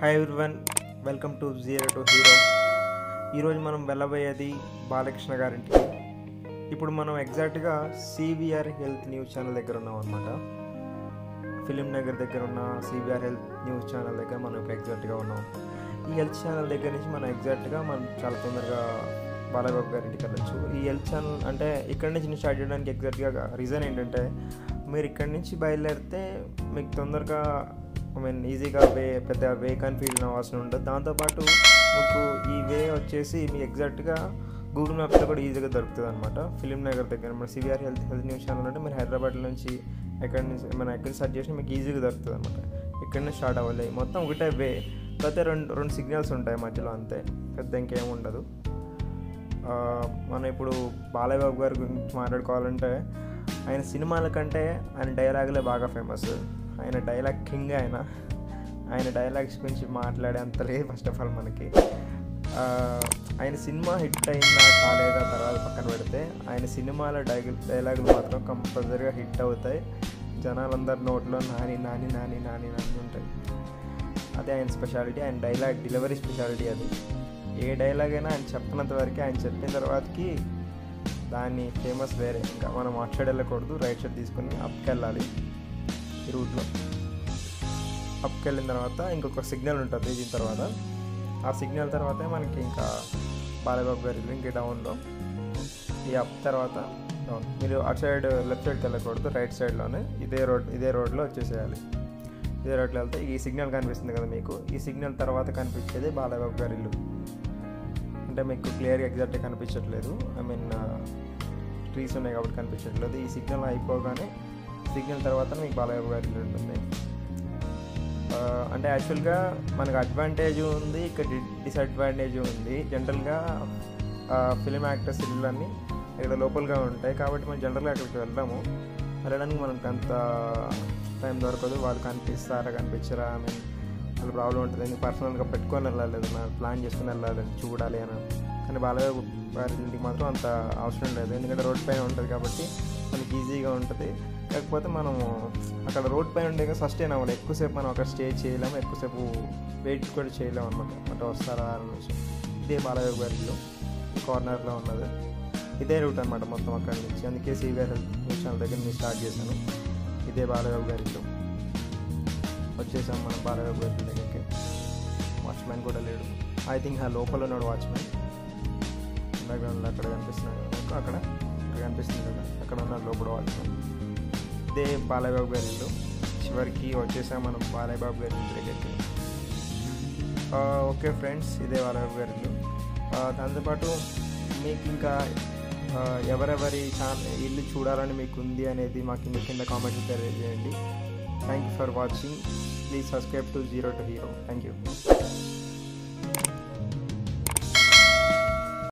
hi everyone welcome to zero to hero ఈరోజు మనం వెళ్ళబోయేది బాలకృష్ణ గారింటికి ఇప్పుడు మనం ఎగ్జాక్ట్గా సివిఆర్ హెల్త్ న్యూస్ ఛానల్ దగ్గర ఉన్నాం అనమాట ఫిలిం నగర్ దగ్గర ఉన్న సివిఆర్ హెల్త్ న్యూస్ ఛానల్ దగ్గర మనం ఇప్పుడు ఎగ్జాక్ట్గా ఉన్నాం ఈ హెల్త్ ఛానల్ దగ్గర నుంచి మనం ఎగ్జాక్ట్గా మనం చాలా తొందరగా బాలబాబు గారింటికి వెళ్ళచ్చు ఈ హెల్త్ ఛానల్ అంటే ఇక్కడి నుంచి స్టార్ట్ చేయడానికి ఎగ్జాక్ట్గా రీజన్ ఏంటంటే మీరు ఇక్కడి నుంచి బయలుదేరితే మీకు తొందరగా ఐ మీన్ ఈజీగా వే పెద్ద వే కన్ఫ్యూజన్ అవసరం ఉండదు దాంతోపాటు మీకు ఈ వే వచ్చేసి మీకు ఎగ్జాక్ట్గా గూగుల్ మ్యాప్లో కూడా ఈజీగా దొరుకుతుంది అనమాట ఫిలిం నగర్ దగ్గర మన CVR health health news channel అంటే మీరు హైదరాబాద్ నుంచి ఎక్కడి నుంచి మనం ఎక్కడి సెర్చ్ చేసినా మీకు ఈజీగా దొరుకుతుంది అనమాట ఇక్కడ నుంచి స్టార్ట్ అవ్వాలి మొత్తం ఒకటే వే కాకపోతే రెండు రెండు సిగ్నల్స్ ఉంటాయి మధ్యలో అంతే పెద్ద ఇంకేం ఉండదు ఆ, మనం ఇప్పుడు బాలయ్య బాబు గారి గురించి మాట్లాడుకోవాలంటే ఆయన సినిమాల కంటే ఆయన డైలాగులే బాగా ఫేమస్ ఆయన డైలాగ్ కింగ్ ఆయన ఆయన డైలాగ్స్ గురించి మాట్లాడే అంత లేదు ఫస్ట్ ఆఫ్ ఆల్ మనకి ఆ, ఆయన సినిమా హిట్ అయిందా కాలేదా తర్వాత పక్కన పెడితే ఆయన సినిమాల డైలాగ్ డైలాగులు మాత్రం కంపల్సరీగా హిట్ అవుతాయి జనాలందరి నోట్లో నాని నాని నాని నాని నాని ఉంటాయి అదే ఆయన స్పెషాలిటీ ఆయన డైలాగ్ డెలివరీ స్పెషాలిటీ అది ఏ డైలాగ్ అయినా ఆయన చెప్పినంత వరకు ఆయన చెప్పిన తర్వాతకి దాన్ని ఫేమస్ వేరే ఇంకా మనం అటు సైడ్ వెళ్ళకూడదు రైట్ సైడ్ తీసుకుని అప్కి వెళ్ళాలి ఈ రూట్లో అప్కి వెళ్ళిన తర్వాత ఇంకొక సిగ్నల్ ఉంటుంది దీని తర్వాత ఆ సిగ్నల్ తర్వాతే మనకి ఇంకా బాలబాబు గారి ఇల్లు ఇంక డౌన్లో ఈ అప్ తర్వాత డౌన్ మీరు అటు సైడ్ లెఫ్ట్ సైడ్కి వెళ్ళకూడదు రైట్ సైడ్లోనే ఇదే రోడ్ ఇదే రోడ్లో వచ్చేసేయాలి ఇదే రోడ్లో వెళ్తే ఈ సిగ్నల్ కనిపిస్తుంది కదా మీకు ఈ సిగ్నల్ తర్వాత కనిపించేది బాలబాబు గారి ఇల్లు అంటే మీకు క్లియర్గా ఎగ్జాక్ట్గా కనిపించట్లేదు ఐ మీన్ ట్రీస్ ఉన్నాయి కాబట్టి కనిపించట్లేదు ఈ సిగ్నల్ అయిపోగానే సిగ్నల్ తర్వాత మీకు బాలబాబు గారి ఇల్లు ఉంటుంది ఆ, అంటే యాక్చువల్గా మనకు అడ్వాంటేజ్ ఉంది ఇక్కడ డిసడ్వాంటేజ్ ఉంది జనరల్గా ఫిలిం యాక్టర్స్ ఇళ్ళన్నీ ఇక్కడ లోపలగా ఉంటాయి కాబట్టి మనం జనరల్గా అక్కడికి వెళ్దాము వెళ్ళడానికి మనకు అంత టైం దొరకదు వాళ్ళు కనిపిస్తారా కనిపించరా ఐ మీన్ వాళ్ళ ప్రాబ్లం ఉంటుంది ఎందుకు పర్సనల్గా పెట్టుకొని వెళ్ళాలి నా ప్లాన్ చేసుకుని వెళ్ళాలి చూడాలి అని కానీ బాలయ్య గారి ఇంటికి మాత్రం అంత అవసరం లేదు ఎందుకంటే రోడ్ పైన ఉంటుంది కాబట్టి మనకి ఈజీగా ఉంటుంది కాకపోతే మనము అక్కడ రోడ్ పైన ఉండే సస్టైన్ అవ్వాలి ఎక్కువసేపు మనం అక్కడ స్టే చేయలేము ఎక్కువసేపు వెయిట్ కూడా చేయలేము అనమాట అంటే వస్తారా అనేసి ఇదే బాలయ్య గారి ఇల్లు కార్నర్లో ఉన్నది ఇదే రూట్ అనమాట మొత్తం అక్కడ నుంచి అందుకే సివిఆర్ హెల్త్ న్యూస్ ఛానల్ దగ్గర నేను స్టార్ట్ చేశాను ఇదే బాలయ్య గారి ఇల్లు వచ్చేసాం మనం బాలయ్య గారి ఇల్లు దగ్గరికి వాచ్మెన్ కూడా లేడు ఐ థింక్ ఆ లోపల ఉన్నాడు వాచ్మెన్ బ్యాక్గ్రౌండ్లో అక్కడ కనిపిస్తున్నాడు కదా మీకు అక్కడ అక్కడ కనిపిస్తుంది కదా అక్కడ ఉన్న లోపల వాచ్మెన్ ఇదే బాలయ్య బాబు గారి ఇల్లు చివరికి వచ్చేసాం మనం బాలయ్య బాబు గారి ఇంటి దగ్గరికి ఆ, ఓకే ఫ్రెండ్స్ ఇదే బాలయ్య బాబు గారి ఇల్లు ఆ, దాంతోపాటు మీకు ఇంకా ఆ, ఎవరెవరి ఛానల్ ఇల్లు చూడాలని మీకు ఉంది అనేది మాకు కింద కింద కామెంట్ తెలియజేయండి thank you for watching please subscribe to zero to hero thank you